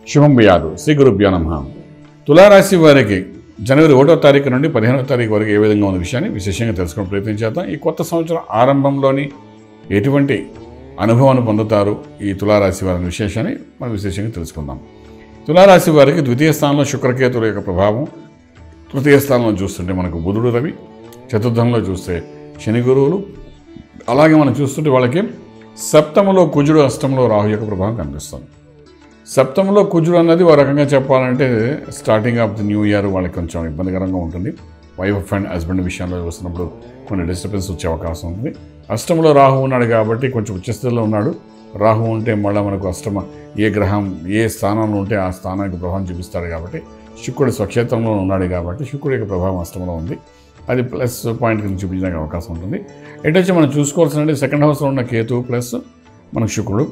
శుభం బియాదు శ్రీ గురుభ్యో నమ తులారాశి వారికి జనవరి ఒకటో తారీఖు నుండి పదిహేనో తారీఖు వరకు ఏ విధంగా ఉన్న విషయాన్ని విశేషంగా తెలుసుకునే ప్రయత్నం చేద్దాం ఈ కొత్త సంవత్సరం ఆరంభంలోని ఎటువంటి అనుభవాన్ని పొందుతారు ఈ తులారాశి వారి విశేషాన్ని మనం విశేషంగా తెలుసుకుందాం తులారాశి వారికి ద్వితీయ స్థానంలో శుక్రకేతుల యొక్క ప్రభావం తృతీయ స్థానంలో చూస్తుంటే మనకు బుధుడు రవి చతుర్థంలో చూస్తే శని గురువులు అలాగే మనం చూస్తుంటే వాళ్ళకి సప్తమలో కుజుడు అష్టంలో రాహు యొక్క ప్రభావం కనిపిస్తుంది సప్తమంలో కుజుడు అన్నది ఒక రకంగా చెప్పాలంటే starting of the new year వాళ్ళకి కొంచెం ఇబ్బందికరంగా ఉంటుంది వైఫ్ అండ్ హస్బెండ్ విషయంలో చూస్తున్నప్పుడు కొన్ని డిస్టర్బెన్స్ వచ్చే అవకాశం ఉంది అష్టంలో రాహు ఉన్నాడు కాబట్టి కొంచెం ఉచ్చస్థితిలో ఉన్నాడు రాహు ఉంటే మళ్ళీ మనకు అష్టమ ఏ గ్రహం ఏ స్థానంలో ఉంటే ఆ స్థానానికి ప్రభావం చూపిస్తాడు కాబట్టి శుక్రుడు స్వక్షేత్రంలో ఉన్నాడు కాబట్టి శుక్రుడి యొక్క ప్రభావం అష్టంలో ఉంది అది ప్లస్ పాయింట్ కింద చూపించడానికి అవకాశం ఉంటుంది ఎటొచ్చి మనం చూసుకోవాల్సిన సెకండ్ హౌస్లో ఉన్న కేతు ప్లస్ మనకు శుక్రుడు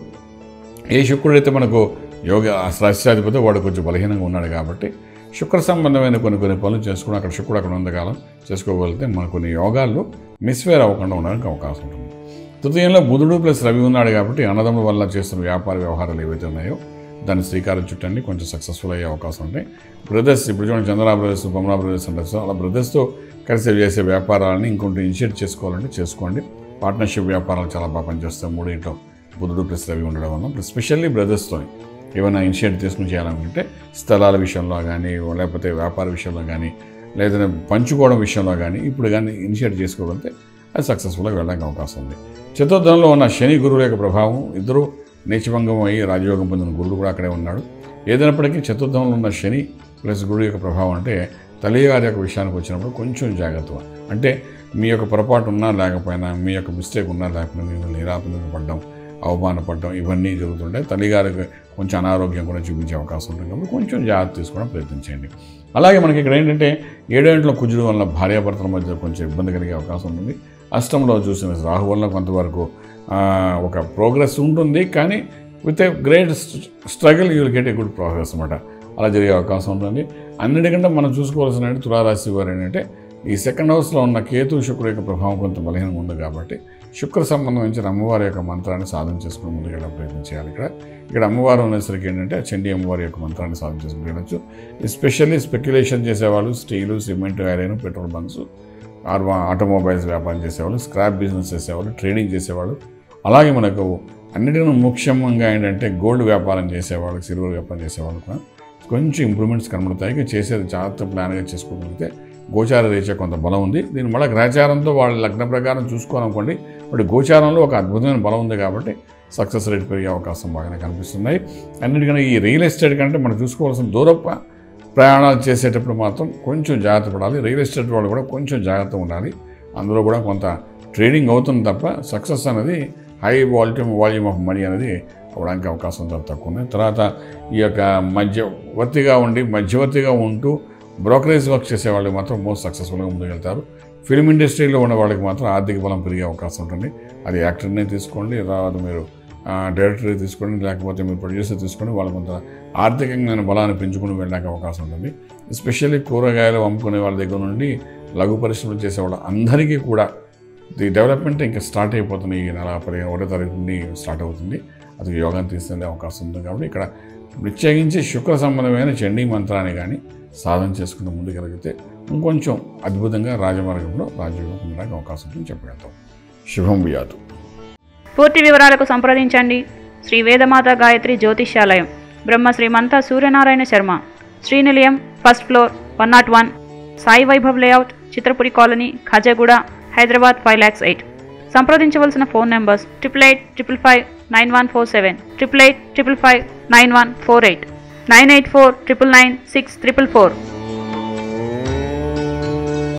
ఏ శుక్రుడు అయితే మనకు యోగ రాష్ట్రాధిపతి వాడు కొంచెం బలహీనంగా ఉన్నాడు కాబట్టి శుక్ర సంబంధమైన కొన్ని కొన్ని పనులు చేసుకుని అక్కడ శుక్రుడు అక్కడ ఉన్నకాలం చేసుకోగలిగితే మన కొన్ని యోగాల్లో మిస్వేర్ అవ్వకుండా ఉండడానికి అవకాశం ఉంటుంది తృతీయంలో బుధుడు ప్లస్ రవి ఉన్నాడు కాబట్టి అన్నదమ్ముల వల్ల చేస్తున్న వ్యాపార వ్యవహారాలు ఏవైతే ఉన్నాయో దాన్ని శ్రీకారం చుట్టండి కొంచెం సక్సెస్ఫుల్ అయ్యే అవకాశం ఉంటాయి బ్రదర్స్ ఇప్పుడు చూడండి చంద్ర బ్రదర్స్ బొమ్మరా బ్రదర్స్ అంటారు సో అలా బ్రదర్స్తో కలిసి చేసే వ్యాపారాలని ఇంకొంచెం ఇనిషియేట్ చేసుకోవాలంటే చేసుకోండి పార్ట్నర్షిప్ వ్యాపారాలు చాలా బాగా పనిచేస్తాయి మూడింట్లో బుధుడు ప్లస్ రవి ఉండడం వల్ల ప్లస్ స్పెషల్లీ బ్రదర్స్తో ఏమైనా ఇనిషియేట్ తీసుకుని చేయాలనుకుంటే స్థలాల విషయంలో కానీ లేకపోతే వ్యాపార విషయంలో కానీ లేదా పంచుకోవడం విషయంలో కానీ ఇప్పుడు కానీ ఇనిషియేట్ చేసుకోగలిగితే అది సక్సెస్ఫుల్గా వెళ్ళడానికి అవకాశం ఉంది చతుర్థంలో ఉన్న శని గురువుల యొక్క ప్రభావం ఇద్దరు నీచభంగం అయ్యి రాజయోగం పొందిన గురుడు కూడా అక్కడే ఉన్నాడు ఏదైనప్పటికీ చతుర్థంలో ఉన్న శని ప్లస్ గురుడు యొక్క ప్రభావం అంటే తల్లిగారి యొక్క విషయానికి వచ్చినప్పుడు కొంచెం జాగ్రత్త అంటే మీ యొక్క పొరపాటు ఉన్నా లేకపోయినా మీ యొక్క మిస్టేక్ ఉన్నా లేకపోయినా మీరు నిరాపద పడడం అవమానపడడం ఇవన్నీ జరుగుతుంటాయి తల్లిగారికి కొంచెం అనారోగ్యం కూడా చూపించే అవకాశం ఉంటుంది కాబట్టి కొంచెం జాగ్రత్త తీసుకోవడం ప్రయత్నించండి అలాగే మనకి ఇక్కడ ఏంటంటే ఏడో ఇంట్లో కుజుడు వల్ల భార్యాభర్తల మధ్య కొంచెం ఇబ్బంది కలిగే అవకాశం ఉంటుంది అష్టంలో చూసిన రాహు వల్ల కొంతవరకు ఆ, ఒక ప్రోగ్రెస్ ఉంటుంది కానీ with a great struggle you will get a good progress అనమాట అలా జరిగే అవకాశం ఉంటుంది అన్నిటికంటే మనం చూసుకోవాల్సిన తులారాశి వారు ఏంటంటే ఈ సెకండ్ హౌస్లో ఉన్న కేతు శుక్రుడు యొక్క ప్రభావం కొంత బలహీనంగా ఉంది కాబట్టి శుక్ర సంబంధించిన అమ్మవారి యొక్క మంత్రాన్ని సాధన చేసుకుని ముందుకెళ్ళ ప్రయత్నం చేయాలి ఇక్కడ ఇక్కడ అమ్మవారు ఉన్నసరికి ఏంటంటే చండీ అమ్మవారి యొక్క మంత్రాన్ని సాధన చేసుకుని వెళ్ళచ్చు ఎస్పెషల్లీ స్పెక్యులేషన్ చేసేవాళ్ళు steel cement iron petrol bunks ఆర్వా ఆటోమొబైల్స్ వ్యాపారం చేసేవాళ్ళు స్క్రాప్ బిజినెస్ చేసేవాళ్ళు ట్రేడింగ్ చేసేవాళ్ళు అలాగే మనకు అన్నిటికన్నా ముఖ్యంగా ఏంటంటే గోల్డ్ వ్యాపారం చేసేవాళ్ళు సిల్వర్ వ్యాపారం చేసేవాళ్ళు కూడా కొంచెం ఇంప్రూవ్మెంట్స్ కనబడతాయి ఇక చేసేది జాగ్రత్త ప్లాన్గా చేసుకోగలిగితే గోచార రీత్యా కొంత బలం ఉంది దీని మళ్ళీ గ్రాచారంతో వాళ్ళ లగ్న ప్రకారం చూసుకోవాలనుకోండి బట్ గోచారంలో ఒక అద్భుతమైన బలం ఉంది కాబట్టి సక్సెస్ రేట్ పెరిగే అవకాశం బాగానే కనిపిస్తున్నాయి అన్నిటికన్నా ఈ రియల్ ఎస్టేట్ కంటే మనం చూసుకోవాల్సిన దూరపు ప్రయాణాలు చేసేటప్పుడు మాత్రం కొంచెం జాగ్రత్త పడాలి రియల్ ఎస్టేట్ వాళ్ళు కూడా కొంచెం జాగ్రత్త ఉండాలి అందులో కూడా కొంత ట్రేడింగ్ అవుతుంది తప్ప సక్సెస్ అనేది high volume volume of money అనేది అవడానికి అవకాశం చాలా తక్కువ ఉంది తర్వాత ఈ యొక్క మధ్యవర్తిగా ఉండి మధ్యవర్తిగా ఉంటూ బ్రోకరేజ్ వర్క్ చేసే వాళ్ళకి మాత్రం మోస్ట్ సక్సెస్ఫుల్గా ముందుకెళ్తారు ఫిల్మ్ ఇండస్ట్రీలో ఉన్న వాళ్ళకి మాత్రం ఆర్థిక బలం పెరిగే అవకాశం ఉంటుంది అది యాక్టర్నే తీసుకోండి తర్వాత మీరు డైరెక్టర్ తీసుకోండి లేకపోతే మీరు ప్రొడ్యూసర్ తీసుకోండి వాళ్ళ కొంత ఆర్థికంగా బలాన్ని పెంచుకుని వెళ్ళడానికి అవకాశం ఉంటుంది ఎస్పెషల్లీ కూరగాయలు అమ్ముకునే వాళ్ళ దగ్గర నుండి లఘు పరిశ్రమలు చేసేవాళ్ళ అందరికీ కూడా ది డెవలప్మెంట్ ఇంకా స్టార్ట్ అయిపోతుంది ఈ నెల పదిహేను ఒకటో తారీఖు నుండి స్టార్ట్ అవుతుంది అది యోగాన్ని తీసుకెళ్ళే అవకాశం ఉంది కాబట్టి ఇక్కడ ప్రత్యేకించి శుక్ర సంబంధమైన చండీ మంత్రాన్ని కానీ సాధన చేసుకుంటూ ముందుకెలిగితే ఇంకొంచెం అద్భుతంగా రాజమార్గంలో రాజయోగం పొందడానికి అవకాశం ఉంటుందని చెప్పగలుగుతాం శుభం బియాతు పూర్తి వివరాలకు సంప్రదించండి Shri Vedamata Gayatri Jyotishyalayam Brahma Srimantha Suryanarayana Sharma Srinilayam first floor one naught one Sai Vaibhav layout Chitrapuri colony Khajaguda Hyderabad five lakhs eight సంప్రదించవలసిన phone numbers triple eight triple five nine one four seven triple eight triple five nine one four eight nine eight four triple nine six triple four